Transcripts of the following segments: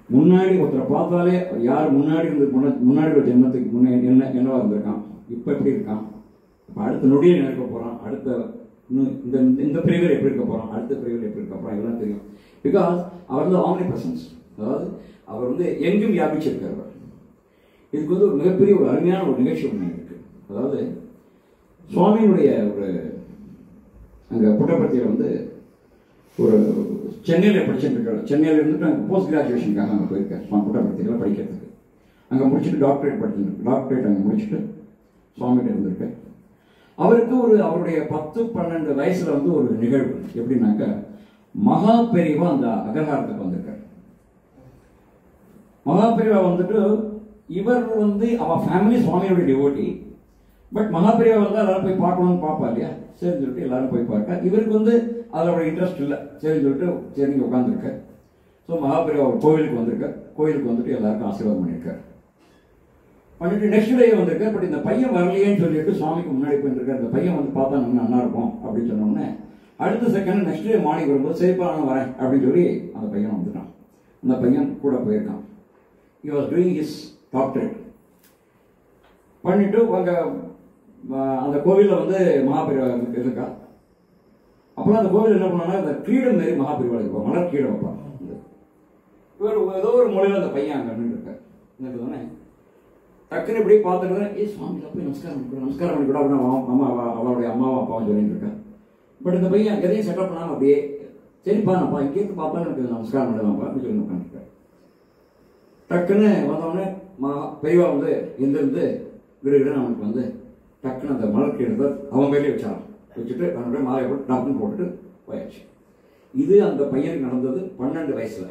முன்னாடி ஒருத்தரை பார்த்தாலே யார் முன்னாடி இருந்து முன்ன- முன்னாடி ஒரு ஜென்மத்துக்கு முன்னே என்ன என்னவா இருந்திருக்கான் இப்போ எப்படி இருக்கான் இப்போ அடுத்த நொடியில் இருக்க போகிறான் அடுத்த இன்னும் இந்த இந்த- இந்த பிரிவில் எப்படி இருக்க போகிறான் அடுத்த பிரிவில் எப்படி இருக்க போகிறான் இதெல்லாம் தெரியும் பிகாஸ் அவர் வந்து ஆம்னி பிரசன்ஸ் அதாவது அவர் வந்து எங்கும் வியாபிச்சிருக்கார் இதுக்கு வந்து ஒரு மிகப்பெரிய ஒரு அருமையான ஒரு நிகழ்ச்சி ஒன்று இருக்கு அதாவது சுவாமியினுடைய ஒரு அங்கே புட்டபர்த்தியில் வந்து ஒரு சென்னையில் படிச்சுட்டு இருக்காரு சென்னையில் இருந்துட்டு அங்கே போஸ்ட் கிராஜுவேஷனுக்காக அங்கே போயிருக்காரு சுவாமி புட்டபர்த்தியில் படிக்கிறதுக்கு அங்கே முடிச்சுட்டு டாக்டரேட் படிச்சுட்டு டாக்டரேட் அங்கே முடிச்சுட்டு சுவாமிகிட்ட இருந்திருக்காரு அவருக்கு ஒரு அவருடைய பத்து பன்னெண்டு வயசுல வந்து ஒரு நிகழ்வு எப்படின்னாக்க மகா பெரிவா அந்த அகர்காரத்துக்கு வந்திருக்காரு மகா பெரிவா வந்துட்டு இவர் வந்து அவ ஃபேமிலி சுவாமியோட டிவோட்டி பட் மகா பெரிவா வந்து எல்லாரும் போய் பார்க்கணும்னு பார்ப்பா இல்லையா சரின்னு சொல்லிட்டு எல்லாரும் போய் பார்க்க இவருக்கு வந்து அதோட இன்ட்ரெஸ்ட் இல்லை சரின்னு சொல்லிட்டு சரிங்க உட்காந்துருக்க ஸோ மகா பெரிவா ஒரு கோவிலுக்கு வந்திருக்க கோவிலுக்கு வந்துட்டு எல்லாருக்கும் ஆசீர்வாதம் பண்ணியிருக்காரு பண்ணிட்டு நெக்ஸ்ட் டே வந்திருக்கார் பட் இந்த பையன் வரலையேன்னு சொல்லிட்டு சுவாமிக்கு முன்னாடி போயிருக்காரு இந்த பையன் வந்து பார்த்தா நம்ம நல்லா இருக்கும் அப்படின்னு சொன்ன உடனே அடுத்த செகண்ட் நெக்ஸ்ட் டே மார்னிங் வரும்போது சரிப்பா நான் வரேன் அப்படின்னு சொல்லி அந்த பையன் வந்துட்டான் அந்த பையன் கூட போயிருக்கான் he was doing his doctorate பண்ணிட்டு அங்க அஹ், அந்த கோவிலில் வந்து மகாபெரிவா இருக்கா அப்போலாம் அந்த கோவில் என்ன பண்ணாங்கன்னா அந்த கிரீடம் மாரி மகாபெரிவா இருப்பா மலர் கிரீடம் வைப்பான் இவர் ஏதோ ஒரு மொழியில் அந்த பையன் அங்கே நின்று இருக்கார் என்ன டக்குன்னு இப்படி பார்த்துட்டு ஏ சுவாமி போய் நமஸ்காரம் பண்ணிக்கூட நமஸ்காரம் பண்ணிக்கூட அப்படின்னு அவன் அம்மா அவ- அவளுடைய அம்மாவும் அப்பாவும் சொல்லிட்டு இருக்கேன் பட் இந்த பையன் எதையும் செட்டப் பண்ணாம அப்படியே சரிப்பா நான் இங்கேருந்து பார்த்தா எனக்கு நமஸ்காரம் பண்ணலாம்ப்பா அப்படின்னு சொல்லி உட்காந்துருக்கேன் டக்குன்னு வந்தவொடனே மா பெரியவா வந்து எந்திருந்து விடுகிற அவனுக்கு வந்து டக்குன்னு அந்த மலர் எடுத்து அவன் மேலே வச்சான் வச்சுட்டு அவனுடைய மாலை போட்டு டப்புன்னு போட்டுட்டு போயாச்சு இது அந்த பையனுக்கு நடந்தது பன்னெண்டு வயசுல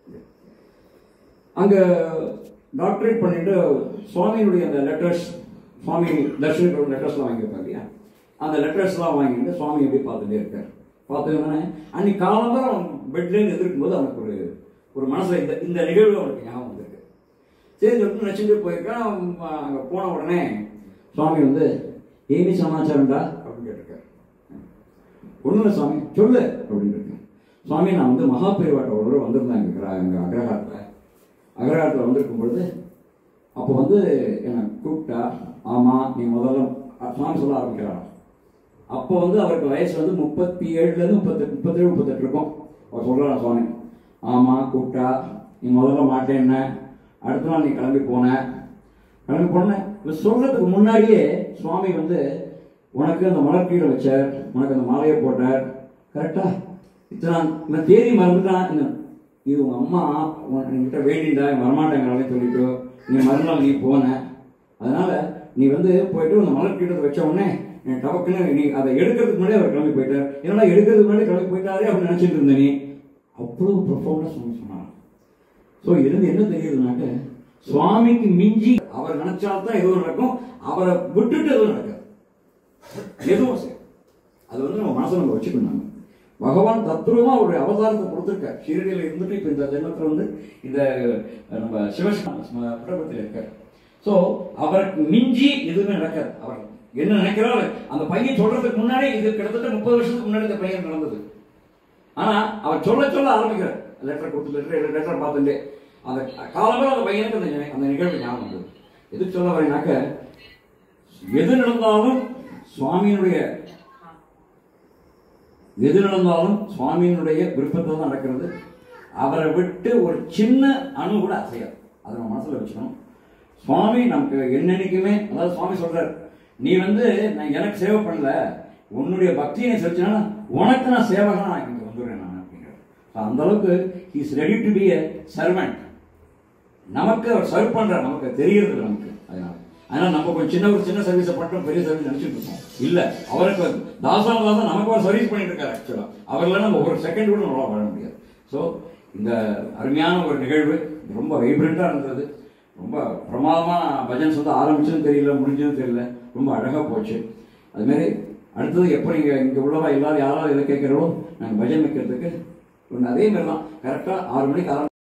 அங்க டாக்டரேட் பண்ணிட்டு சுவாமியினுடைய அந்த லெட்டர்ஸ் சுவாமி தர்ஷனுக்கு லெட்டர்ஸ்லாம் வாங்கியிருப்பாங்க இல்லையா அந்த லெட்டர்ஸ்லாம் வாங்கிட்டு சுவாமி எப்படி பார்த்துட்டே இருக்கார் பார்த்துக்கணுன்னே அன்னைக்கு காலம்பரம் அவன் பெட்லேருந்து எதிர்க்கும்போது அவனுக்கு ஒரு ஒரு மனசுல இந்த இந்த நிகழ்வு அவனுக்கு ஞாபகம் வந்திருக்கு சரி சொல்லிட்டு நினச்சிட்டு போயிருக்கான் அவன் அங்கே போன உடனே சுவாமி வந்து ஏமி சமாச்சாரம்டா அப்படின்னு கேட்டிருக்காரு ஒன்றும் இல்லை சுவாமி சொல்லு அப்படின்னு இருக்கேன் சுவாமி நான் வந்து மகாபெரிவாட்ட ஒரு தடவை வந்திருந்தேன் எங்கள் எங்கள் அக்ரஹாரத்தில் அக்ரஹாரத்தில் வந்திருக்கும் பொழுது அப்போ வந்து என்னை கூப்பிட்டா ஆமாம் நீ முதல்ல அ- சுவாமி சொல்ல ஆரம்பிக்கிறாராம் அப்போ வந்து அவருக்கு வயசு வந்து முப்பத்தி ஏழுலேருந்து முப்பத்தெட்டு முப்பத்தேழு முப்பத்தெட்டு இருக்கும் அவர் சொல்கிறார் சுவாமி ஆமாம் கூப்பிட்டா நீ முதல்ல மாட்டேன்ன அடுத்த நாள் நீ கிளம்பி போன கிளம்பி போன இவர் சொல்றதுக்கு முன்னாடியே சுவாமி வந்து உனக்கு அந்த மலர்கீழை வச்சார் உனக்கு அந்த மாலையை போட்டார் கரெக்டா இத்தனை இந்த தேதி மறந்துட்டான் இந்த- இது உங்க அம்மா உன் என்கிட்ட வேண்டிண்டா வரமாட்டேங்கிறாலே சொல்லிட்டு நீ மறுநாள் நீ போன அதனால நீ வந்து போயிட்டு அந்த மலர்கீழத்தை வச்ச உடனே நீ டபக்குன்னு நீ அதை எடுக்கிறதுக்கு முன்னாடி அவர் கிளம்பி போயிட்டார் என்னடா எடுக்கிறதுக்கு முன்னாடி கிளம்பி போயிட்டாரே அப்படின்னு நினைச்சிட்டு இருந்த நீ அவ்வளவு ப்ரொஃபவுண்டா சுவாமி சொன்னாராம் ஸோ இதுலேருந்து என்ன தெரியுதுனாக்க சுவாமிக்கு மிஞ்சி அவர் நினைச்சால்தான் எதுவும் நடக்கும் அவரை விட்டுட்டு எதுவும் நடக்காது எதுவும் சரி அது வந்து நம்ம மனசுல நம்ம வச்சுக்கணும் நம்ம. பகவான் தத்ரூபமா ஒரு அவதாரத்தை கொடுத்துருக்கார் ஷீரடியில் இருந்துட்டு இப்போ இந்த ஜென்மத்தில் வந்து இந்த அஹ், நம்ம சிவஸ்நாம புடபத்தில் இருக்கார் ஸோ அவருக்கு மிஞ்சி எதுவுமே நடக்காது அவர் என்ன நினைக்கிறாரோ அந்த பையன் சொல்றதுக்கு முன்னாடி இது கிட்டத்தட்ட முப்பது வருஷத்துக்கு முன்னாடி இந்த பையன் நடந்தது ஆனா அவர் சொல்ல சொல்ல ஆரம்பிக்கிறார் லெட்டர் கொடுத்து லெட்டர் லெட்டர் பார்த்துட்டு அந்த காலமே அந்த பையனுக்கு அந்த நினை- அந்த நிகழ்வு ஞாபகம் வந்தது எதுக்கு சொல்ல வரேனாக்க எது நடந்தாலும் சுவாமியினுடைய எது நடந்தாலும் சுவாமியினுடைய விருப்பத்தை தான் நடக்கிறது அவரை விட்டு ஒரு சின்ன அணு கூட அசையாது அதை நம்ம மனசுல வச்சுக்கணும் சுவாமி நமக்கு என்னன்னைக்குமே அதாவது சுவாமி சொல்றார் நீ வந்து நான் எனக்கு சேவை பண்ணல உன்னுடைய பக்தியை நீ செலுத்தினா உனக்கு நான் சேவகனா நான் இங்க வந்துடுறேன் நான் அப்படிங்கிறார் So, அந்த அளவுக்கு is ready to be a servant நமக்கு அவர் சர்வ் பண்றார் நமக்கு தெரியறது இல்ல நமக்கு அதனால அதனால நம்ம கொஞ்சம் சின்ன ஒரு சின்ன சர்வீஸை பண்றோம் பெரிய சர்வீஸ் நினைச்சிட்டு இருக்கோம் இல்ல அவருக்கு தாசான தாசன் நமக்கு ஒரு சர்வீஸ் பண்ணிட்டு இருக்காரு ஆக்சுவலா அவர்ல நம்ம ஒரு செகண்ட் கூட நம்மளால வாழ முடியாது ஸோ இந்த அருமையான ஒரு நிகழ்வு ரொம்ப வைப்ரண்டா இருந்தது ரொம்ப பிரமாதமா பஜன்ஸ் வந்து ஆரம்பிச்சதும் தெரியல முடிஞ்சதும் தெரியல ரொம்ப அழகா போச்சு அது மாதிரி அடுத்தது எப்போ நீங்க இங்க உள்ளவா எல்லாரும் யாராவது எதை கேட்கிறோ நாங்கள் பஜன் வைக்கிறதுக்கு ஒன்று அதே மாதிரி தான் கரெக்டாக ஆறு மணிக்கு ஆரம்பி